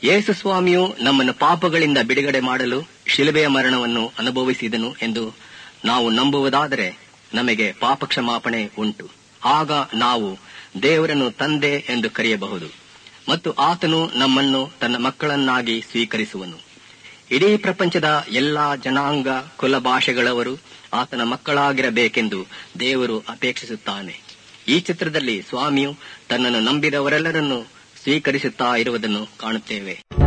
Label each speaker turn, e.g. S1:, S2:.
S1: ಯೇಸು ಸ್ವಾಮಿಯು ನಮ್ಮನ್ನು ಪಾಪಗಳಿಂದ ಬಿಡುಗಡೆ ಮಾಡಲು ಶಿಲುಬೆಯ ಮರಣವನ್ನು ಅನುಭವಿಸಿದನು ಎಂದು ನಾವು ನಂಬುವುದಾದರೆ ನಮಗೆ ಪಾಪ ಕ್ಷಮಾಪಣೆ ಉಂಟು ಆಗ ನಾವು ದೇವರನ್ನು ತಂದೆ ಎಂದು ಕರೆಯಬಹುದು ಮತ್ತು ಆತನು ನಮ್ಮನ್ನು ತನ್ನ ಮಕ್ಕಳನ್ನಾಗಿ ಸ್ವೀಕರಿಸುವನು ಇಡೀ ಪ್ರಪಂಚದ ಎಲ್ಲಾ ಜನಾಂಗ ಕುಲ ಭಾಷೆಗಳವರು ಆತನ ಮಕ್ಕಳಾಗಿರಬೇಕೆಂದು ದೇವರು ಅಪೇಕ್ಷಿಸುತ್ತಾನೆ ಈ ಚಿತ್ರದಲ್ಲಿ ಸ್ವಾಮಿಯು ತನ್ನನ್ನು ನಂಬಿದವರೆಲ್ಲರನ್ನು ಸ್ವೀಕರಿಸುತ್ತಾ ಇರುವುದನ್ನು ಕಾಣುತ್ತೇವೆ